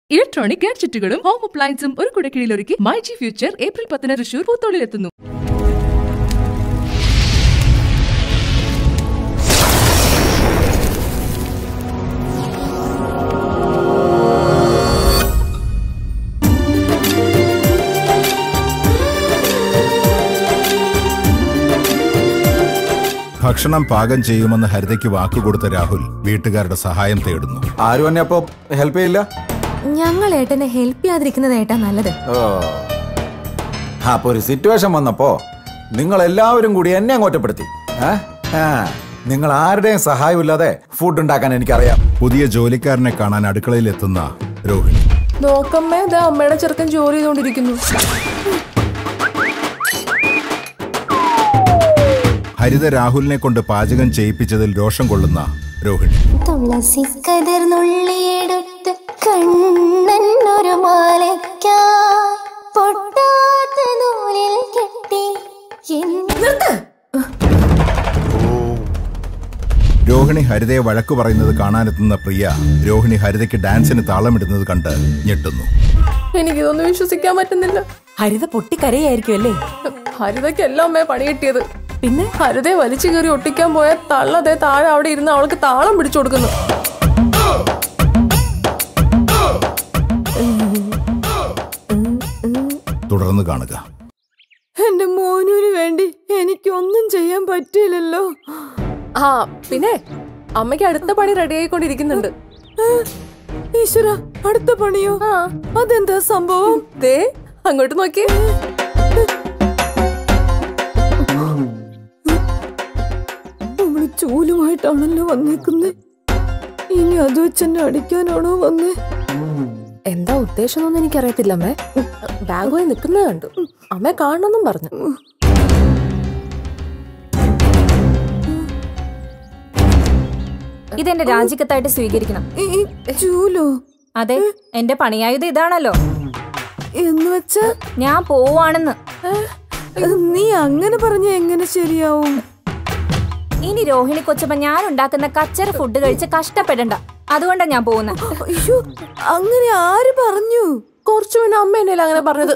Electronic ഗാഡ്ജറ്റുകളും home അപ്ലയൻസും ഒരു കുടക്കീഴിലൊരുക്കി മൈ ജി ഫ്യൂച്ചർ ഏപ്രിൽ പത്തിന് തൃശൂർ പൂത്തോളിലെത്തുന്നു ഭക്ഷണം പാകം ചെയ്യുമെന്ന് ഹരിതയ്ക്ക് വാക്കുകൊടുത്ത രാഹുൽ വീട്ടുകാരുടെ സഹായം തേടുന്നു ആരും എന്നെ അപ്പൊ ഹെൽപ്പ് ചെയ്യില്ല ഞങ്ങൾ ഏട്ടനെ ഹെൽപ്പ് ചെയ്യാതിരിക്കുന്നത് ഏട്ടാ നല്ലത് ഓ അപ്പൊ ഒരു സിറ്റുവേഷൻ വന്നപ്പോ നിങ്ങൾ എല്ലാവരും കൂടി എന്നെ അങ്ങ് ഒറ്റപ്പെടുത്തി ഏ? ആ, നിങ്ങൾ ആരുടെയും സഹായമില്ലാതെ ഫുഡ് ഉണ്ടാക്കാൻ എനിക്കറിയാം പുതിയ ജോലിക്കാരനെ കാണാൻ അടുക്കളയിൽ എത്തുന്ന രോഹിണി നോക്കമ്മേ ഇത് അമ്മയുടെ ചെറുക്കൻ ജോലി ചെയ്തുകൊണ്ടിരിക്കുന്നു ഹരിത രാഹുലിനെ കൊണ്ട് പാചകം ചെയ്യിപ്പിച്ചതിൽ രോഷം കൊള്ളുന്ന രോഹിണി തുളസി കതിർന്നുള്ളിയെടുത്ത് കണ്ണനൊരു മാലയ്ക്കായി പൊട്ടാത്ത നൂലിൽ കെട്ടി എന്ന് രോഹിണി ഹരിതയെ വഴക്കു പറയുന്നത് കാണാനെത്തുന്ന പ്രിയ രോഹിണി ഹരിതയ്ക്ക് ഡാൻസിന് താളമിടുന്നത് കണ്ട് ഞെട്ടുന്നു എനിക്കിതൊന്നും വിശ്വസിക്കാൻ പറ്റുന്നില്ല ഹരിത പൊട്ടിക്കരയായിരിക്കും അല്ലേ ഹരിതയ്ക്ക് എല്ലാം അമ്മയെ പണി കിട്ടിയത് പിന്നെ ഹരിതയെ വലിച്ചു കയറി ഒട്ടിക്കാൻ പോയ തള്ളതെ താഴെ അവിടെ ഇരുന്ന് അവൾക്ക് താളം പിടിച്ചു കൊടുക്കുന്നു തുടർന്ന് കാണുക എന്റെ മോനൂന് വേണ്ടി എനിക്കൊന്നും ചെയ്യാൻ പറ്റിയില്ലല്ലോ ആ പിന്നെ അമ്മയ്ക്ക് അടുത്ത പണി റെഡി ആയിക്കൊണ്ടിരിക്കുന്നുണ്ട് ഈശ്വര അടുത്ത പണിയോ അതെന്താ സംഭവം ദേ അങ്ങോട്ട് നോക്കി അവള് ചൂലുമായിട്ടാണല്ലോ വന്നേക്കുന്നേ ഇനി അത് വെച്ചെന്നെ അടിക്കാനാണോ വന്നേ എന്താ ഉദ്ദേശം എന്നൊന്നും എനിക്കറിയത്തില്ല അമ്മേ ബാഗ് പോയി നിൽക്കുന്നത് കണ്ടു അമ്മ കാണണമെന്നും പറഞ്ഞു ഇതെന്റെ രാജിക്കത്തായിട്ട് സ്വീകരിക്കണം ചൂലോ അതെ എന്റെ പണിയായുധം ഇതാണല്ലോ എന്ന് വെച്ചാ ഞാൻ പോവാണെന്ന് നീ അങ്ങനെ പറഞ്ഞ എങ്ങനെ ശരിയാവും ഇനി രോഹിണി കൊച്ചപ്പ ഞാൻ ഉണ്ടാക്കുന്ന കച്ചറ ഫുഡ് കഴിച്ച് കഷ്ടപ്പെടണ്ട അതുകൊണ്ടാ ഞാൻ പോകുന്നത് അയ്യോ അങ്ങനെ ആര് പറഞ്ഞു കുറച്ചു മുന്നേ അമ്മ എന്നല്ലേ അങ്ങനെ പറഞ്ഞത്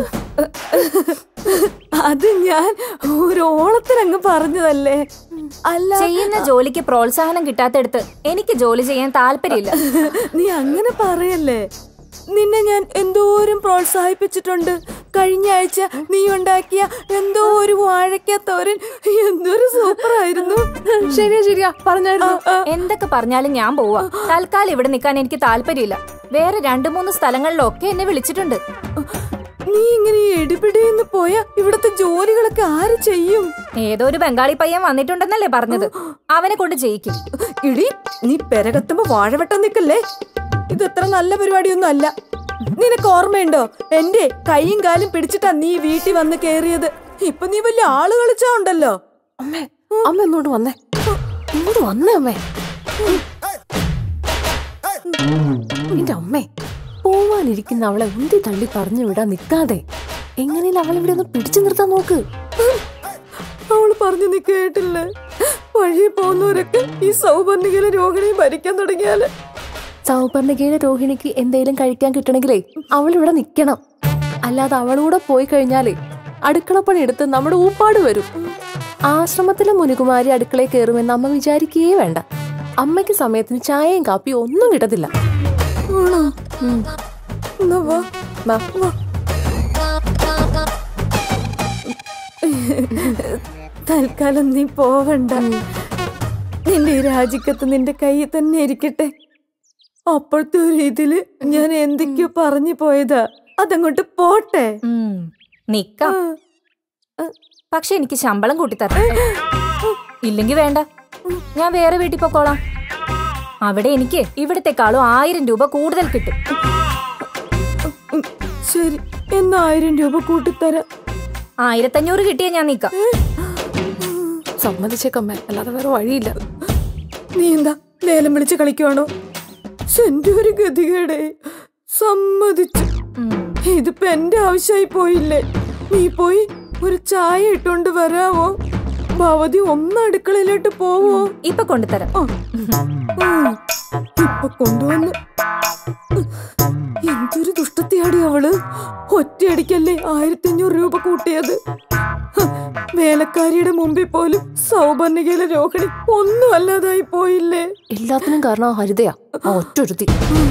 അത് ഞാൻ ഒരു ഓളത്തിനങ്ങ് പറഞ്ഞതല്ലേ അല്ല ചെയ്യുന്ന ജോലിക്ക് പ്രോത്സാഹനം കിട്ടാത്തടുത്ത് എനിക്ക് ജോലി ചെയ്യാൻ താല്പര്യമില്ല നീ അങ്ങനെ പറയല്ലേ നിന്നെ ഞാൻ എന്തോരം പ്രോത്സാഹിപ്പിച്ചിട്ടുണ്ട് കഴിഞ്ഞ ആഴ്ച നീ ഉണ്ടാക്കിയ എന്തോ ഒരു വാഴയ്ക്ക തോരൻ എന്തൊരു സൂപ്പർ ആയിരുന്നു ശരിയാ ശരിയാ പറഞ്ഞായിരുന്നു എന്തൊക്കെ പറഞ്ഞാലും ഞാൻ പോവാ തൽക്കാലം ഇവിടെ നിൽക്കാൻ എനിക്ക് താല്പര്യമില്ല വേറെ രണ്ടു മൂന്ന് സ്ഥലങ്ങളിലൊക്കെ എന്നെ വിളിച്ചിട്ടുണ്ട് നീ ഇങ്ങനെ എടുപിടിയെന്ന് പോയാ ഇവിടത്തെ ജോലികളൊക്കെ ആര് ചെയ്യും ഏതോ ഒരു ബംഗാളി പയ്യൻ വന്നിട്ടുണ്ടെന്നല്ലേ പറഞ്ഞത് അവനെ കൊണ്ട് ചെയ്യിക്കും ഇടി നീ പെരകത്തുമ്പോ വാഴവട്ടം നിക്കല്ലേ ഇത് അത്ര നല്ല പരിപാടിയൊന്നും അല്ല നിനക്ക് ഓർമ്മയുണ്ടോ എന്റെ കൈയും കാലും പിടിച്ചിട്ടാ നീ വീട്ടിൽ വന്ന് കേറിയത് ഇപ്പൊ നീ വലിയ ആള് കളിച്ചാ ഉണ്ടല്ലോ അമ്മേ അമ്മ എന്നോട് വന്നേ ഇങ്ങോട്ട് വന്നേ അമ്മേ എന്റെ അമ്മേ പോവാനിരിക്കുന്ന അവളെ ഉന്തി തള്ളി പറഞ്ഞു വിടാൻ നിൽക്കാതെ എങ്ങനെയും അവളെ ഇവിടെ ഒന്ന് പിടിച്ചു നിർത്താൻ നോക്ക് അവള് പറഞ്ഞു നീ കേട്ടില്ലേ വഴി പോകുന്നവരൊക്കെ ഈ സൗപർണികയിലെ രോഹിണിയും ഭരിക്കാൻ തുടങ്ങിയാല് സൗപർണികയിലെ രോഹിണിക്ക് എന്തെങ്കിലും കഴിക്കാൻ കിട്ടണമെങ്കിലേ അവൾ ഇവിടെ നിൽക്കണം അല്ലാതെ അവളൂടെ പോയി കഴിഞ്ഞാലേ അടുക്കളപ്പണി എടുത്ത് നമ്മുടെ ഊപ്പാട് വരും ആശ്രമത്തിലെ മുനികുമാരി അടുക്കളയിൽ കയറുമെന്ന് അമ്മ വിചാരിക്കുകയേ വേണ്ട അമ്മയ്ക്ക് സമയത്തിന് ചായയും കാപ്പിയും ഒന്നും കിട്ടത്തില്ല ഉം. എന്നാ വാ. വാ, വാ. തൽക്കാലം നീ പോവണ്ട നിന്റെ ഈ രാജിക്കത്ത് നിന്റെ കയ്യിൽ തന്നെ ഇരിക്കട്ടെ അപ്പോഴത്തെ ഒരു ഇതില് ഞാൻ എന്തൊക്കെയോ പറഞ്ഞു പോയതാ അതങ്ങോട്ട് പോട്ടെ ഉം, നിക്കാം പക്ഷെ എനിക്ക് ശമ്പളം കൂട്ടിത്തരണം ഇല്ലെങ്കി വേണ്ട ഞാൻ വേറെ വീട്ടിൽ പൊക്കോളാം അവിടെ എനിക്ക് ഇവിടത്തെക്കാളും ആയിരം രൂപ കൂടുതൽ കിട്ടും ഉം, ശരി എന്നാ ആയിരം രൂപ കൂട്ടിത്തരാം ആയിരത്തഞ്ഞൂറ് കിട്ടിയാ ഞാൻ നിക്കാം സമ്മതിച്ചേക്കമ്മ അല്ലാതെ വേറെ വഴിയില്ല നീ എന്താ ലേലം വിളിച്ച് കളിക്കുവാണോ എന്റെ ഒരു ഗതികേടേ സമ്മതിച്ചു ഉം. ഇതിപ്പോ എന്റെ ആവശ്യമായി പോയില്ലേ നീ പോയി ഒരു ചായ ഇട്ടുകൊണ്ട് വരാവോ ഭവതി ഒന്ന് അടുക്കളയിലോട്ട് പോവോ ഇപ്പൊ കൊണ്ടുതരാം ആ. ഉം. ഇപ്പൊ കൊണ്ടുവന്ന് എന്തൊരു ദുഷ്ടത്തിയാടി അവള് ഒറ്റയടിക്കല്ലേ ആയിരത്തി അഞ്ഞൂറ് രൂപ കൂട്ടിയത് ഹ്, വേലക്കാരിയുടെ മുമ്പിൽ പോലും സൗപർണികയിലെ രോഹിണി ഒന്നും അല്ലാതായി പോയില്ലേ എല്ലാത്തിനും കാരണം ആ ഹരിതയാ ആ ഒറ്റൊരുത്തി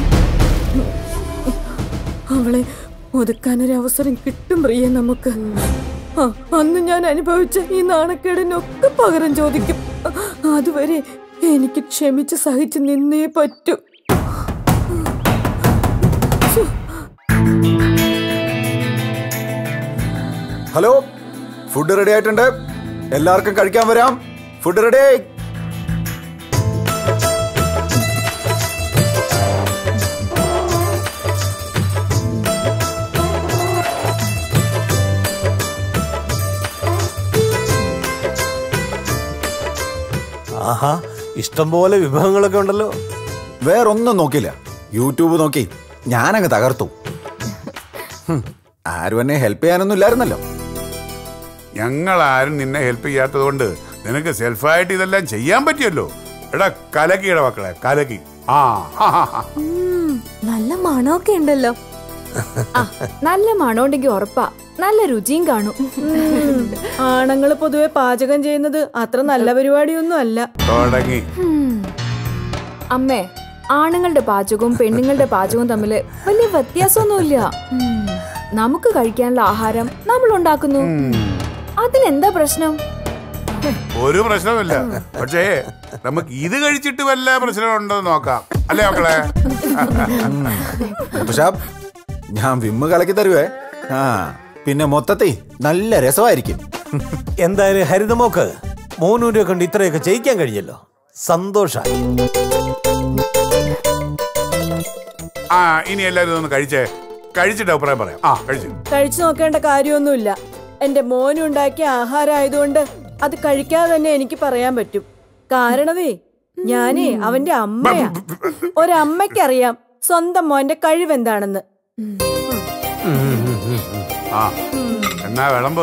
അവളെ ഒതുക്കാനൊരു അവസരം കിട്ടും പ്രിയ നമുക്ക് ആ, അന്ന് ഞാൻ അനുഭവിച്ച ഈ നാണക്കേടിനൊക്കെ പകരം ചോദിക്കും അതുവരെ എനിക്ക് ക്ഷമിച്ച് സഹിച്ച് നിന്നേ പറ്റൂ ഹലോ ഫുഡ് റെഡി ആയിട്ടുണ്ട് എല്ലാവർക്കും കഴിക്കാൻ വരാം ഫുഡ് റെഡി ആഹാ ഇഷ്ടം പോലെ വിഭവങ്ങളൊക്കെ ഉണ്ടല്ലോ വേറൊന്നും നോക്കില്ല യൂട്യൂബ് നോക്കി ഞാനങ്ങ് തകർത്തു ഹും, ആരും എന്നെ ഹെൽപ്പ് ചെയ്യാനൊന്നും ഇല്ലായിരുന്നല്ലോ ഞങ്ങൾ ആരും നിന്നെ ഹെൽപ്പ് ചെയ്യാത്തത് കൊണ്ട് നിനക്ക് സെൽഫായിട്ട് ഇതെല്ലാം ചെയ്യാൻ പറ്റിയല്ലോ എടാ കലക്കിയുടെ മക്കളെ കലക്കി ആ ഹാ, ഹാ, ഹാ. നല്ല മണമൊക്കെ ഉണ്ടല്ലോ നല്ല മണമുണ്ടെങ്കിൽ ഉറപ്പാ നല്ല രുചിയും കാണും ആണുങ്ങൾ പൊതുവെ പാചകം ചെയ്യുന്നത് അത്ര നല്ല പരിപാടിയൊന്നും അല്ല തുടങ്ങി അമ്മേ ആണുങ്ങളുടെ പാചകവും പെണ്ണുങ്ങളുടെ പാചകവും തമ്മിൽ വലിയ വ്യത്യാസമൊന്നുമില്ല ഉം. നമുക്ക് കഴിക്കാനുള്ള ആഹാരം നമ്മൾ ഉണ്ടാക്കുന്നു അതിനെന്താ പ്രശ്നം ഒരു പ്രശ്നമില്ല പക്ഷേ നമുക്ക് ഇത് കഴിച്ചിട്ട് വല്ല പ്രശ്നമുണ്ടോ എന്ന് നോക്കാം അല്ലേ മക്കളെ പക്ഷേ ഞാൻ വിമ്മ് കലക്കി തരുവേ ആ പിന്നെ മൊത്തത്തിൽ നല്ല രസമായിരിക്കും എന്തായാലും ഹരിതമോക്ക് മോനൂരെ കൊണ്ട് ഇത്രയൊക്കെ ചെയ്യിക്കാൻ കഴിഞ്ഞല്ലോ സന്തോഷായി ആ ഇനി എല്ലാവരും ഒന്ന് കഴിച്ചേ കഴിച്ചിട്ട് അഭിപ്രായം പറയാം ആ കഴിച്ചു കഴിച്ചു നോക്കേണ്ട കാര്യമൊന്നുമില്ല എന്റെ മോനുണ്ടാക്കിയ ആഹാരം ആയതുകൊണ്ട് അത് കഴിക്കാതെ തന്നെ എനിക്ക് പറയാൻ പറ്റും കാരണമേ ഞാനേ അവന്റെ അമ്മയാ ഒരമ്മയ്ക്കറിയാം സ്വന്തം മോന്റെ കഴിവെന്താണെന്ന് ആ എന്നാ വിളമ്പ്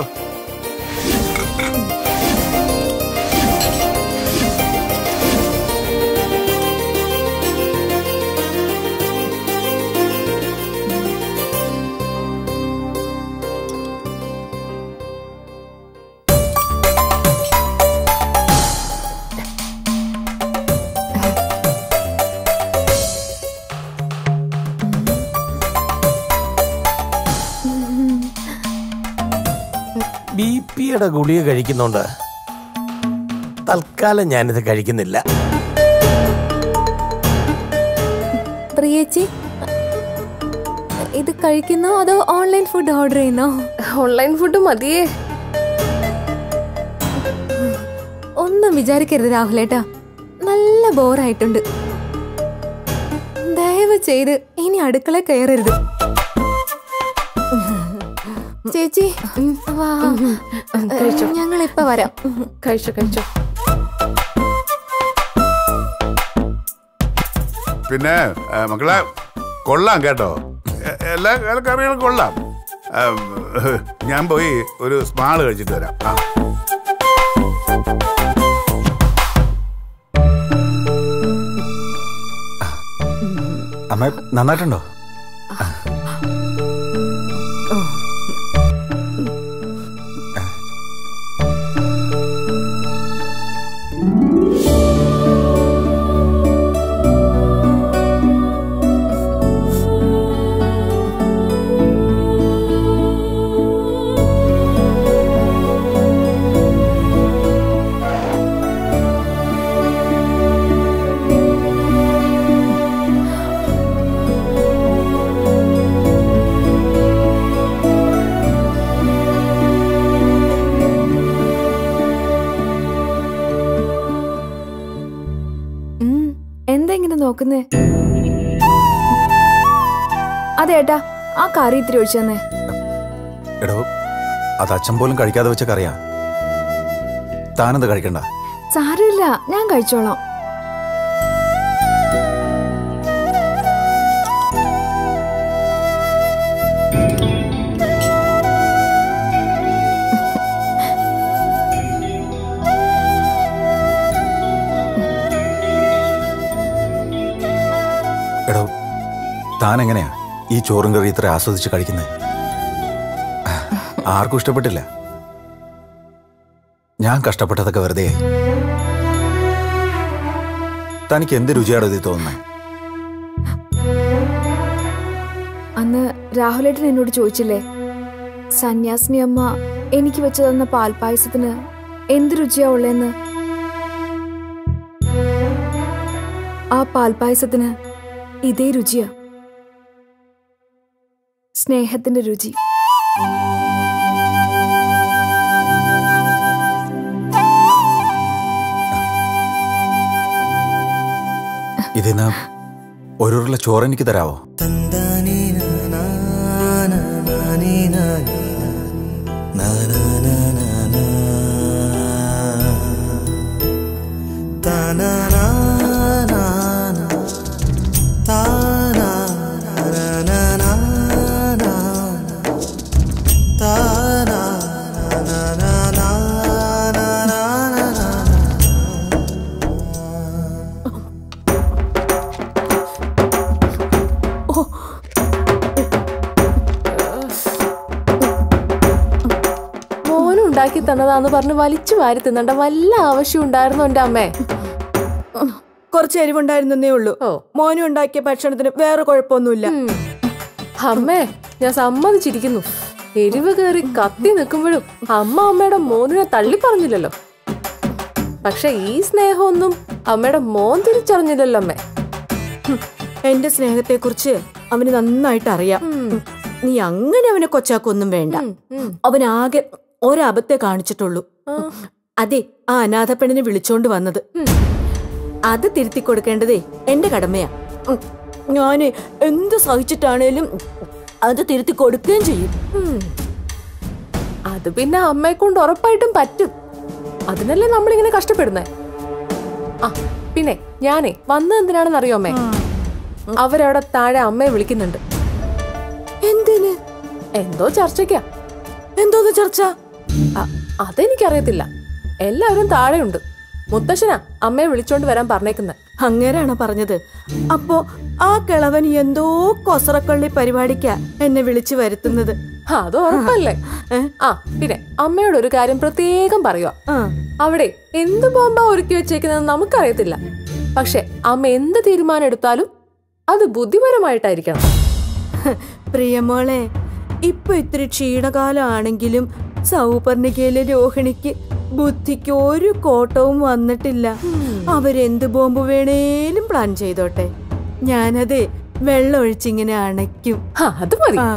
ബി പിയുടെ ഗുളിക കഴിക്കുന്നുണ്ട് തൽക്കാലം ഞാനിത് കഴിക്കുന്നില്ല പ്രിയേച്ചി ഇത് കഴിക്കുന്നോ അതോ ഓൺലൈൻ ഫുഡ് ഓർഡർ ചെയ്യുന്നോ ഓൺലൈൻ ഫുഡ് മതിയേ ഒന്നും വിചാരിക്കരുത് രാഹുലേട്ടാ നല്ല ബോറായിട്ടുണ്ട് ദയവ് ചെയ്ത് ഇനി അടുക്കള കയറരുത് ചേച്ചി വാ ഞങ്ങൾ ഇപ്പൊ വരാം കഴിച്ചോ കഴിച്ചോ പിന്നെ ആ, മക്കളെ കൊള്ളാം കേട്ടോ എ- എല്ലാ എല്ലാ കറികളും കൊള്ളാം ആ, ഞാൻ പോയി ഒരു സ്മാള് കഴിച്ചിട്ട് വരാം ആ അമ്മ നന്നായിട്ടുണ്ടോ ഉം, എന്താ ഇങ്ങനെ നോക്കുന്നേ അതെ ഏട്ടാ ആ കറി ഇത്തിരി ഒഴിച്ചു തന്നെ എടോ അത് അച്ഛൻ പോലും കഴിക്കാതെ വെച്ച കറിയാ താനത് കഴിക്കണ്ട സാരമില്ല ഞാൻ കഴിച്ചോളാം എടോ താൻ എങ്ങനെയാ ഈ ചോറും കറി ഇത്ര ആസ്വദിച്ച് കഴിക്കുന്നത് ആർക്കും ഇഷ്ടപ്പെട്ടില്ല ഞാൻ കഷ്ടപ്പെട്ടതൊക്കെ വെറുതെ തനിക്ക് എന്ത് രുചിയാണോ ഇത് തോന്നുന്നത് അന്ന് രാഹുലേട്ടൻ എന്നോട് ചോദിച്ചില്ലേ സന്യാസിനി അമ്മ എനിക്ക് വെച്ച് തന്ന പാൽപ്പായസത്തിന് എന്ത് രുചിയാ ഉള്ളേന്ന് ആ പാൽപ്പായസത്തിന് ഇതേ രുചിയാ സ്നേഹത്തിന്റെ രുചി ഇതിന്ന് ഒരു ഉരുള ചോറ് എനിക്ക് തരാവോ മോനും ഉണ്ടാക്കി തന്നതാന്ന് പറഞ്ഞ് വലിച്ചു വാരി തിന്നണ്ട വല്ല ആവശ്യം ഉണ്ടായിരുന്നു എന്റെ അമ്മേ കുറച്ച് എരിവുണ്ടായിരുന്നേ ഉള്ളൂ മോനും ഉണ്ടാക്കിയ ഭക്ഷണത്തിന് വേറെ കുഴപ്പമൊന്നുമില്ല അമ്മേ ഞാൻ സമ്മതിച്ചിരിക്കുന്നു എരിവ് കയറി കത്തി നിൽക്കുമ്പോഴും അമ്മ അമ്മയുടെ മോനിനെ തള്ളി പറഞ്ഞില്ലല്ലോ പക്ഷെ ഈ സ്നേഹമൊന്നും അമ്മയുടെ മോൻ തിരിച്ചറിഞ്ഞില്ലല്ലോ അമ്മേ എന്റെ സ്നേഹത്തെക്കുറിച്ച് അവന് നന്നായിട്ട് അറിയാം നീ അങ്ങനെ അവനെ കൊച്ചാക്കൊന്നും വേണ്ട അവൻ ആകെ ഒരബത്തെ കാണിച്ചിട്ടുള്ളൂ അതെ ആ അനാഥ പെണ്ണിനെ വിളിച്ചോണ്ട് വന്നത് അത് തിരുത്തി കൊടുക്കേണ്ടതേ എന്റെ കടമയാ ഉം. ഞാന് എന്ത് സഹിച്ചിട്ടാണേലും അത് തിരുത്തി കൊടുക്കുകയും ചെയ്യും ഉം. അത് പിന്നെ അമ്മയെ കൊണ്ട് ഉറപ്പായിട്ടും പറ്റും അതിനല്ലേ നമ്മളിങ്ങനെ കഷ്ടപ്പെടുന്നേ ആ പിന്നെ ഞാനേ വന്നത് എന്തിനാണെന്ന് അറിയോ അമ്മേ അവരവിടെ താഴെ അമ്മയെ വിളിക്കുന്നുണ്ട് എന്തിന് എന്തോ ചർച്ചയ്ക്കാ എന്തോന്ന് ചർച്ച അ- അതെനിക്കറിയത്തില്ല എല്ലാവരും താഴെയുണ്ട് മുത്തശ്ശനാ അമ്മയെ വിളിച്ചോണ്ട് വരാൻ പറഞ്ഞേക്കുന്നത് അങ്ങേരാണോ പറഞ്ഞത് അപ്പോ ആ കിളവൻ എന്തോ കൊസറക്കള്ളി പരിപാടിക്കാ എന്നെ വിളിച്ചു വരുത്തുന്നത് അത് ഉറപ്പല്ലേ ആ പിന്നെ അമ്മയോട് ഒരു കാര്യം പ്രത്യേകം പറയുക ആ അവിടെ എന്ത് ബോംബാ ഒരുക്കി വെച്ചേക്കുന്നത് നമുക്കറിയത്തില്ല പക്ഷെ അമ്മ എന്ത് തീരുമാനം എടുത്താലും അത് ബുദ്ധിപരമായിട്ടായിരിക്കണം പ്രിയമോളെ ഇപ്പൊ ഇത്തിരി ക്ഷീണകാലമാണെങ്കിലും സൗപർണികയിലെ രോഹിണിക്ക് ബുദ്ധിക്ക് ഒരു കോട്ടവും വന്നിട്ടില്ല അവരെന്ത് ബോംബ് വേണേലും പ്ലാൻ ചെയ്തോട്ടെ ഞാനത് വെള്ളം ഒഴിച്ചിങ്ങനെ അണയ്ക്കും ആ, അത് മതി ആ.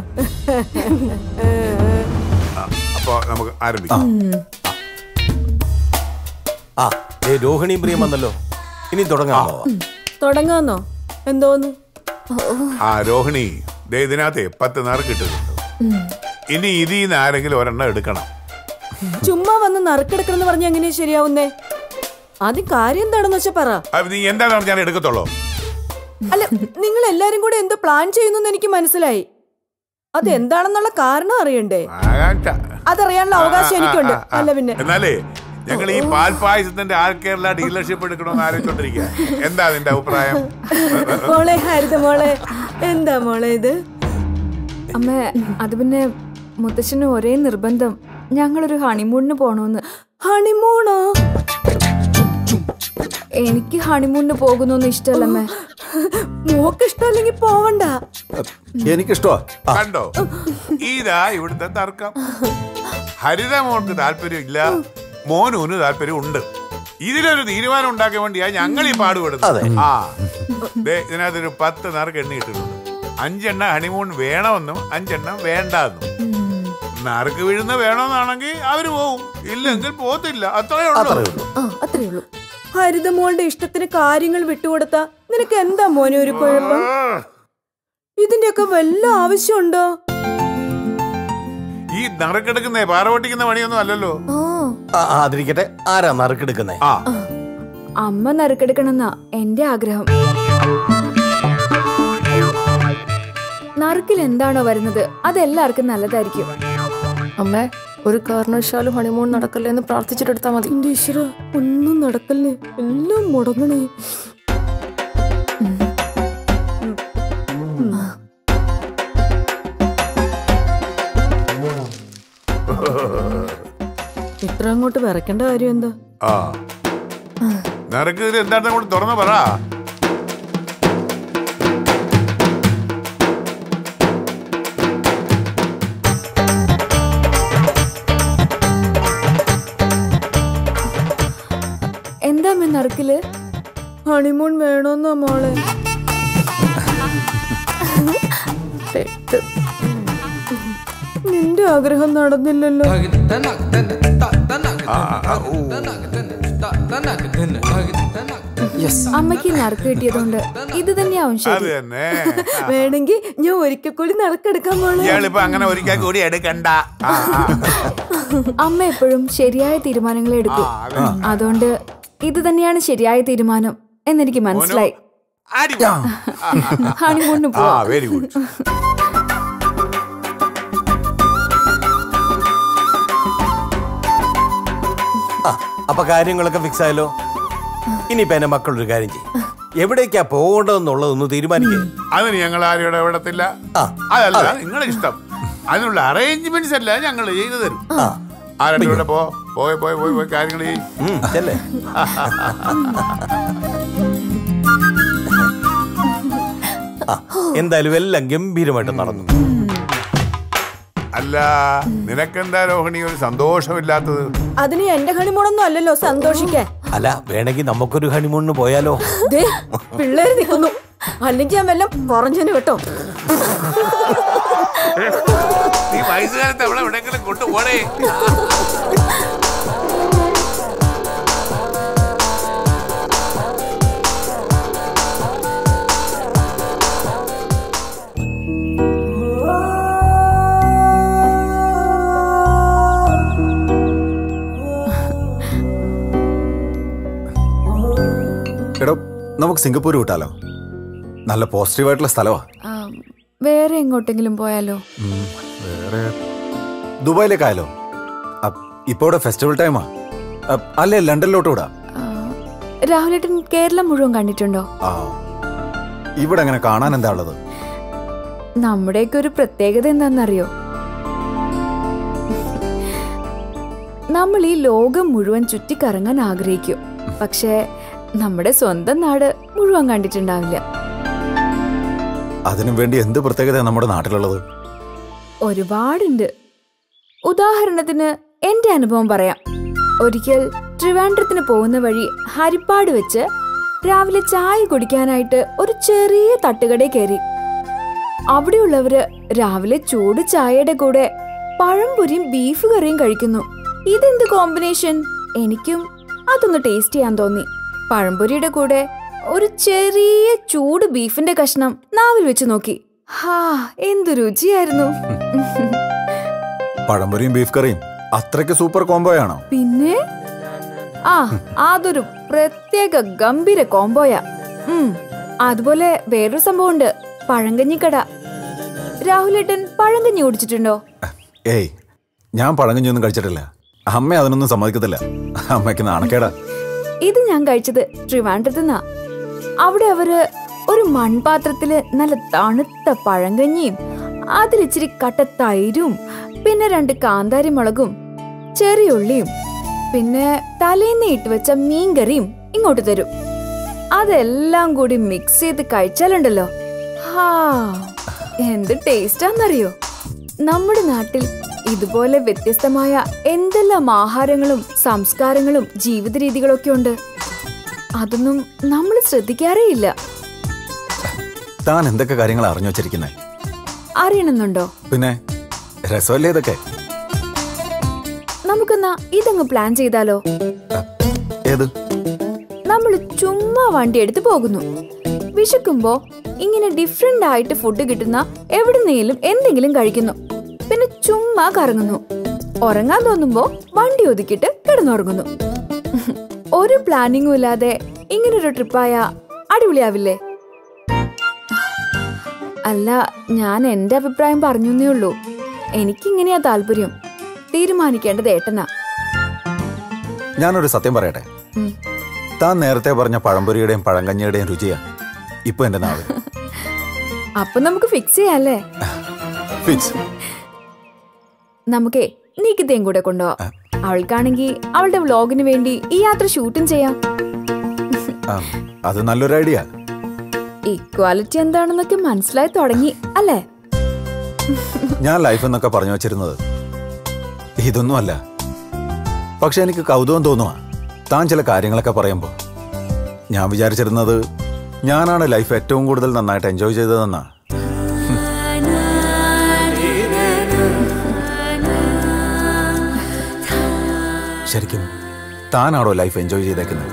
അപ്പൊ നമുക്ക് ആരംഭിക്കാം ആ ദേ രോഹിണിയും പ്രിയം വന്നല്ലോ ഇനി തുടങ്ങാമോ തുടങ്ങാന്നോ എന്തോന്ന് ആ രോഹിണി ദേ ഇതിനകത്തെ പത്ത് നറുക്ക് ഇട്ടിട്ടുണ്ട് ഇനി ഇതിൽ നിന്ന് ആരെങ്കിലും ഒരെണ്ണം എടുക്കണം ചുമ്മാ വന്ന് നറുക്കെടുക്കണം പറഞ്ഞ എങ്ങനെയാ ശരിയാവുന്നേ ആദ്യം കാര്യം എന്താണെന്ന് വെച്ചാ പറ അത് നീ എന്താണെന്ന് ഞാൻ എടുക്കത്തുള്ളൂ അല്ല നിങ്ങൾ എല്ലാരും കൂടെ എന്തോ പ്ലാൻ ചെയ്യുന്നു എനിക്ക് മനസ്സിലായി അത് എന്താണെന്നുള്ള കാരണം അറിയണ്ടേ ആകാംക്ഷ. അതറിയാനുള്ള അവകാശം എനിക്കുണ്ട് ആ, ആ, ആ. അല്ല പിന്നെ എന്നാലേ ഞങ്ങൾ ഈ പാൽ പായസത്തിന്റെ ആൾ കേരള ഡീലർഷിപ്പ് എടുക്കണമെന്ന് ആലോചിച്ചോണ്ടിരിക്കുക എന്താ നിന്റെ അഭിപ്രായം മോളെ ഹരിത മോളെ എന്താ മോളെ ഇത് അമ്മ അത് പിന്നെ മുത്തശ്ശന് ഒരേ നിർബന്ധം ഞങ്ങളൊരു ഹണിമൂണിന് പോണോന്ന് ഹണിമൂണോ എനിക്ക് ഹണിമൂണിന് പോകുന്നൊന്നും ഇഷ്ടമല്ലമ്മേ മോക്ക് ഇഷ്ടമല്ലെങ്കിൽ പോവണ്ട എനിക്കിഷ്ടമാ ആ, കണ്ടോ ഇതാ ഇവിടുത്തെ തർക്കം ഹരിത മോൾക്ക് താല്പര്യം ഇല്ല മോനൂന് താല്പര്യം ഉണ്ട് ഇതിലൊരു തീരുമാനം ഉണ്ടാക്കാൻ വേണ്ടിയാ ഞങ്ങൾ ഈ പാടുപെടുന്നത് ആ ദേ ഇതിനകത്തൊരു പത്ത് നറുക്ക് എണ്ണിയിട്ടുണ്ട് അഞ്ചെണ്ണം ഹണിമൂൺ വേണമെന്നും അഞ്ചെണ്ണം വേണ്ടെന്നും നറുക്ക് വീഴുന്ന വേണമെന്നാണെങ്കിൽ അവര് പോവും ഇല്ലെങ്കിൽ പോത്തില്ല അത്രേ ഉള്ളൂ അത്രേ ഉള്ളൂ ആ അത്രേ ഉള്ളൂ ഹരിത മോളുടെ ഇഷ്ടത്തിന് കാര്യങ്ങൾ വിട്ടുകൊടുത്താ നിനക്ക് എന്താ മോനെ ഒരു കുഴപ്പം ഇതിന്റെയൊക്കെ വല്ല ആവശ്യമുണ്ടോ ഈ നറുക്കെടുക്കുന്നേ പാറവട്ടിക്കുന്ന പണിയൊന്നും അല്ലല്ലോ ആ ആ, അതിരിക്കട്ടെ ആരാ നറുക്കെടുക്കുന്നേ ആ അമ്മ നറുക്കെടുക്കണമെന്നാ എന്റെ ആഗ്രഹം നറുക്കിൽ എന്താണോ വരുന്നത് അതെല്ലാവർക്കും നല്ലതായിരിക്കും അമ്മേ ഒരു കാരണവശാലും ഹണിമൂൺ നടക്കല്ലേ എന്ന് പ്രാർത്ഥിച്ചിട്ടെടുത്താ മതി എന്റെ ഈശ്വര ഒന്നും നടക്കല്ലേ എല്ലാം മുടങ്ങണേ ഇത്ര അങ്ങോട്ട് വിറക്കേണ്ട കാര്യം എന്താ ആ നിനക്ക് ഇതിൽ എന്താണെന്ന് കൂടെ തുറന്നു പറ എന്താ അമ്മ നറുക്കില് ഹണിമൂൺ വേണോന്നാ മോളെ തെറ്റ്. നിന്റെ ആഗ്രഹം നടന്നില്ലല്ലോ ആ, ആ, ഊ. അമ്മയ്ക്ക് നറുക്ക് കിട്ടിയതുകൊണ്ട് ഇത് തന്നെയാവും അത് ശരി തന്നെ വേണമെങ്കിൽ ഞാൻ ഒരിക്കൽ കൂടി നടക്കെടുക്കാൻ മോളെ ഇയാളിപ്പോ അങ്ങനെ ഒരിക്കൽ കൂടി എടുക്കണ്ട ആ, ആ. അമ്മ എപ്പോഴും ശരിയായ തീരുമാനങ്ങളെ എടുക്കൂ ആ, അതെ. അതുകൊണ്ട് ഇത് തന്നെയാണ് ശരിയായ തീരുമാനം എന്നെനിക്ക് മനസ്സിലായി അടി. ഹണിമൂണിന് ആ പോവാം വെരി ഗുഡ് ആ അപ്പൊ കാര്യങ്ങളൊക്കെ ഫിക്സ് ആയല്ലോ ഇനിയിപ്പോ എന്റെ മക്കളൊരു കാര്യം ചെയ്യും എവിടേക്കാ പോകേണ്ടതെന്നുള്ളതൊന്ന് തീരുമാനിക്കേ അതിന് ഞങ്ങൾ ആരും ഇടപെടത്തില്ല ആ, അതല്ല നിങ്ങളുടെ ഇഷ്ടം അതിനുള്ള അറേഞ്ച്മെന്റ്സ് അല്ല ഞങ്ങൾ ചെയ്തു തരും ആ രണ്ടുപേരുടെ പോ പോയി പോയി പോയി പോയി കാര്യങ്ങൾ ചെയ്യും ഉം, ചെല്ലേ ആ, എന്തായാലും എല്ലാം ഗംഭീരമായിട്ട് നടന്നു അല്ല നിനക്കെന്താ രോഹിണി ഒരു സന്തോഷമില്ലാത്തത് അതിന് എന്റെ ഹണിമൂണൊന്നും അല്ലല്ലോ സന്തോഷിക്കാൻ അല്ല വേണമെങ്കിൽ നമുക്കൊരു ഹണിമൂണിന് പോയാലോ ദേ പിള്ളേര് നിൽക്കുന്നു അല്ലെങ്കിൽ ഞാൻ വല്ലതും കുറഞ്ഞന് കേട്ടോ നീ വയസ്സുകാലത്ത് അവളെ എവിടെയെങ്കിലും കൊണ്ടുപോടേ എടോ നമുക്ക് സിംഗപ്പൂർ വിട്ടാലോ നല്ല പോസിറ്റീവായിട്ടുള്ള സ്ഥലമാ ആ, വേറെ എങ്ങോട്ടെങ്കിലും പോയാലോ വേറെ ദുബായിലേക്കായാലോ അപ്പ് ഇപ്പൊ ഇവിടെ ഫെസ്റ്റിവൽ ടൈമാ അപ്പ് അല്ലേ ലണ്ടനിലോട്ട് വിടാം ആ, രാഹുലേട്ടൻ കേരളം മുഴുവൻ കണ്ടിട്ടുണ്ടോ ആ ഇവിടെ അങ്ങനെ കാണാൻ എന്താ ഉള്ളത് നമ്മുടെയൊക്കെ ഒരു പ്രത്യേകത എന്താണെന്നറിയോ നമ്മൾ ഈ ലോകം മുഴുവൻ ചുറ്റിക്കറങ്ങാൻ ആഗ്രഹിക്കും പക്ഷേ നമ്മുടെ സ്വന്തം നാട് മുഴുവൻ കണ്ടിട്ടുണ്ടാവില്ല അതിനു വേണ്ടി എന്ത് പ്രത്യേകത നമ്മുടെ നാട്ടിലുള്ളത് ഒരുപാടുണ്ട് ഉദാഹരണത്തിന് എന്റെ അനുഭവം പറയാം ഒരിക്കൽ ട്രിവാൻഡ്രത്തിന് പോകുന്ന വഴി ഹരിപ്പാട് വെച്ച് രാവിലെ ചായ കുടിക്കാനായിട്ട് ഒരു ചെറിയ തട്ടുകടയിൽ കയറി അവിടെയുള്ളവര് രാവിലെ ചൂട് ചായയുടെ കൂടെ പഴംപൊരിയും ബീഫ് കറിയും കഴിക്കുന്നു ഇതെന്ത് കോമ്പിനേഷൻ എനിക്കും അതൊന്ന് ടേസ്റ്റ് ചെയ്യാൻ തോന്നി പഴംപൊരിയുടെ കൂടെ ഒരു ചെറിയ ചൂട് ബീഫിന്റെ കഷ്ണം നാവിൽ വെച്ച് നോക്കി ഹാ എന്തു രുചിയായിരുന്നു പഴംപൊരിയും ബീഫ് കറിയും അത്രയ്ക്ക് സൂപ്പർ കോംബോയാണോ പിന്നെ ആ അതൊരു പ്രത്യേക ഗംഭീര കോംബോയാ ഉം അതുപോലെ വേറൊരു സംഭവമുണ്ട് പഴങ്കഞ്ഞിക്കട രാഹുലേട്ടൻ പഴങ്കഞ്ഞി കുടിച്ചിട്ടുണ്ടോ ഏയ് ഞാൻ പഴങ്കഞ്ഞൊന്നും കഴിച്ചിട്ടില്ല അമ്മ അതിനൊന്നും സമ്മതിക്കത്തില്ല അമ്മയ്ക്ക് നാണക്കേടാ ഇത് ഞാൻ കഴിച്ചത് ട്രിവാൻഡ്രത്തുനിന്നാ അവിടെ അവര് ഒരു മൺപാത്രത്തില് നല്ല തണുത്ത പഴങ്കഞ്ഞിയും അതിലിച്ചിരി കട്ട തൈരും പിന്നെ രണ്ട് കാന്താരി മുളകും ചെറിയ ഉള്ളിയും പിന്നെ തലേന്ന് ഇട്ട് വെച്ച മീൻകറിയും ഇങ്ങോട്ട് തരും അതെല്ലാം കൂടി മിക്സ് ചെയ്ത് കഴിച്ചാലുണ്ടല്ലോ ഹാ എന്ത് ടേസ്റ്റാന്നറിയോ നമ്മുടെ നാട്ടിൽ ഇതുപോലെ വ്യത്യസ്തമായ എന്തെല്ലാം ആഹാരങ്ങളും സംസ്കാരങ്ങളും ജീവിത രീതികളൊക്കെ ഉണ്ട് അതൊന്നും നമ്മൾ ശ്രദ്ധിക്കാറേ ഇല്ല താൻ എന്തൊക്കെ കാര്യങ്ങൾ അറിഞ്ഞു വച്ചിരിക്കുന്നേ അറിയണമെന്നുണ്ടോ പിന്നെ രസമല്ലേ ഇതൊക്കെ നമുക്കെന്നാ ഇതങ്ങ് പ്ലാൻ ചെയ്താലോ ഏത് നമ്മൾ ചുമ്മാ വണ്ടി എടുത്ത് പോകുന്നു വിശക്കുമ്പോ ഇങ്ങനെ ഡിഫറെന്റ് ആയിട്ട് ഫുഡ് കിട്ടുന്ന എവിടുന്നേലും എന്തെങ്കിലും കഴിക്കുന്നു പിന്നെ ചുമ്മാ കറങ്ങുന്നു ഉറങ്ങാൻ തോന്നുമ്പോ വണ്ടി ഒതുക്കിയിട്ട് കിടന്നുറങ്ങുന്നു ഒരു പ്ലാനിങ്ങും ഇല്ലാതെ ഇങ്ങനൊരു ട്രിപ്പായ അടിപൊളിയാവില്ലേ അല്ല ഞാൻ എന്റെ അഭിപ്രായം പറഞ്ഞേ ഉള്ളൂ എനിക്കിങ്ങനെയാ താല്പര്യം തീരുമാനിക്കേണ്ടത് ഏട്ടനാ ഞാനൊരു സത്യം പറയട്ടെ ഉം. താൻ നേരത്തെ പറഞ്ഞ പഴംപൊരിയുടെയും പഴങ്കഞ്ഞിയുടെയും രുചിയാ ഇപ്പൊ എന്റെ നാവ് അപ്പൊ നമുക്ക് ഫിക്സ് ചെയ്യാല്ലേ ഫിക്സ് നമുക്കേ നീക്കിത്തേയും കൂടെ കൊണ്ടുപോവാം അവൾക്കാണെങ്കിൽ അവളുടെ വ്ലോഗിന് വേണ്ടി ഈ യാത്ര ഷൂട്ടും ചെയ്യാം ആ, അത് നല്ലൊരു ഐഡിയ ഇക്വാലിറ്റി എന്താണെന്നൊക്കെ മനസ്സിലായി തുടങ്ങി അല്ലേ ഞാൻ ലൈഫ് എന്നൊക്കെ പറഞ്ഞു വച്ചിരുന്നത് ഇതൊന്നുമല്ല പക്ഷെ എനിക്ക് കൗതുകം തോന്നുക താൻ ചില കാര്യങ്ങളൊക്കെ പറയുമ്പോൾ ഞാൻ വിചാരിച്ചിരുന്നത് ഞാനാണ് ലൈഫ് ഏറ്റവും കൂടുതൽ നന്നായിട്ട് എൻജോയ് ചെയ്തതെന്നാ ശരിക്കും താനാണോ ലൈഫ് എൻജോയ് ചെയ്തേക്കുന്നത്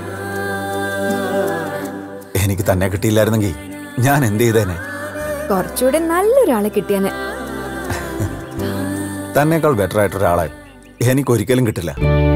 എനിക്ക് തന്നെ കിട്ടിയില്ലായിരുന്നെങ്കിൽ ഞാൻ എന്ത് ചെയ്തേനെ കുറച്ചുകൂടെ നല്ലൊരാളെ കിട്ടിയാന് തന്നേക്കാൾ ബെറ്റർ ആയിട്ട് ഒരാളെ എനിക്ക് ഒരിക്കലും കിട്ടില്ല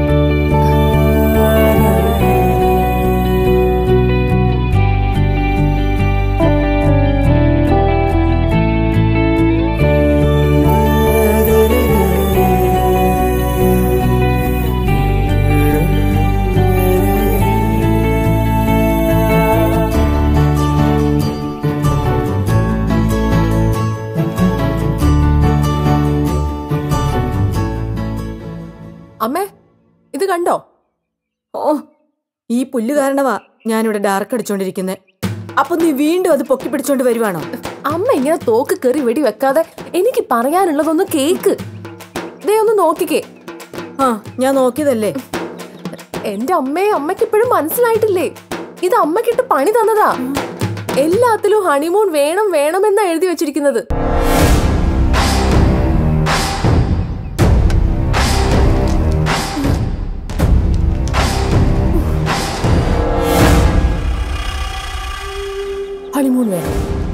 അമ്മേ ഇത് കണ്ടോ ഓ ഈ പുല്ല് കാരണവാ ഞാനിവിടെ ഡാർക്ക് അടിച്ചോണ്ടിരിക്കുന്നത് അപ്പൊ നീ വീണ്ടും അത് പൊക്കി പിടിച്ചോണ്ട് വരുവാണോ അമ്മ ഇങ്ങനെ തോക്ക് കയറി വെടി വെക്കാതെ എനിക്ക് പറയാനുള്ളതൊന്ന് കേക്ക് ദേ ഒന്ന് നോക്കിക്കേ ആ ഞാൻ നോക്കിയതല്ലേ എന്റെ അമ്മയെ അമ്മയ്ക്ക് ഇപ്പോഴും മനസ്സിലായിട്ടില്ലേ ഇത് അമ്മക്കിട്ട് പണി തന്നതാ എല്ലാത്തിലും ഹണിമൂൺ വേണം വേണമെന്നാ എഴുതി വെച്ചിരിക്കുന്നത് ഹണിമൂൺ വേണം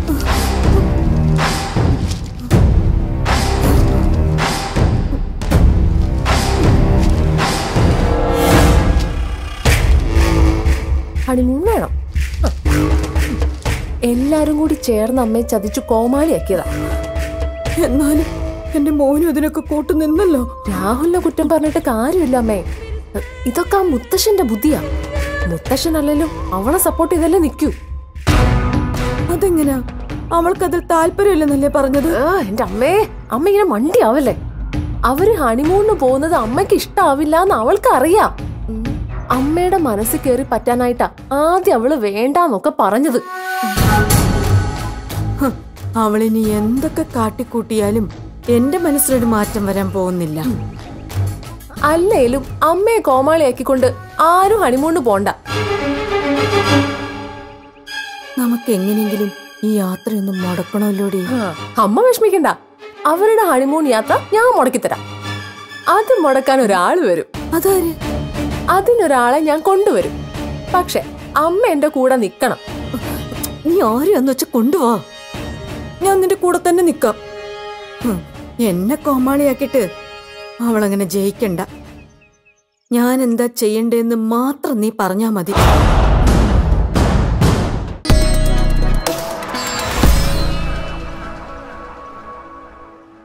ഹണിമൂൺ വേണം എല്ലാരും കൂടി ചേർന്ന് അമ്മയെ ചതിച്ചു കോമാളിയാക്കിയതാ എന്നാലും എന്റെ മോനും ഇതിനൊക്കെ കൂട്ടു നിന്നല്ലോ രാഹുലിനെ കുറ്റം പറഞ്ഞിട്ട് കാര്യമില്ല അമ്മേ ഇതൊക്കെ ആ മുത്തശ്ശന്റെ ബുദ്ധിയാ മുത്തശ്ശനല്ലല്ലോ അവളെ സപ്പോർട്ട് ചെയ്തല്ലേ നിൽക്കൂ അതെങ്ങനാ അവൾക്കതിൽ താല്പര്യമില്ലെന്നല്ലേ പറഞ്ഞത് ഏ, എന്റെ അമ്മേ അമ്മ ഇങ്ങനെ മണ്ടിയാവല്ലേ അവര് ഹണിമൂണിന് പോകുന്നത് അമ്മയ്ക്ക് ഇഷ്ടാവില്ല എന്ന് അവൾക്ക് അറിയാം അമ്മയുടെ മനസ്സിൽ കയറി പറ്റാനായിട്ടാ ആദ്യം അവള് വേണ്ടാന്നൊക്കെ പറഞ്ഞത് ഹ്, അവളിനി എന്തൊക്കെ കാട്ടിക്കൂട്ടിയാലും എന്റെ മനസ്സിലൊരു മാറ്റം വരാൻ പോകുന്നില്ല അല്ലേലും അമ്മയെ കോമാളിയാക്കിക്കൊണ്ട് ആരും ഹണിമൂണിന് പോണ്ട നമുക്ക് എങ്ങനെയെങ്കിലും ഈ യാത്രയൊന്ന് മുടക്കണമല്ലോടി ആ, അമ്മ വിഷമിക്കണ്ട അവരുടെ ഹണിമൂൺ യാത്ര ഞാൻ മുടക്കിത്തരാം അത് മുടക്കാൻ ഒരാൾ വരും അതാര് അതിനൊരാളെ ഞാൻ കൊണ്ടുവരും പക്ഷെ അമ്മ എന്റെ കൂടെ നിക്കണം നീ ആരെയാന്ന് വെച്ച് കൊണ്ടുവാ ഞാൻ നിന്റെ കൂടെ തന്നെ നിക്കാം ഹും, എന്നെ കോമാളിയാക്കിട്ട് അവളങ്ങനെ ജയിക്കണ്ട ഞാൻ എന്താ ചെയ്യണ്ടേന്ന് മാത്രം നീ പറഞ്ഞാ മതി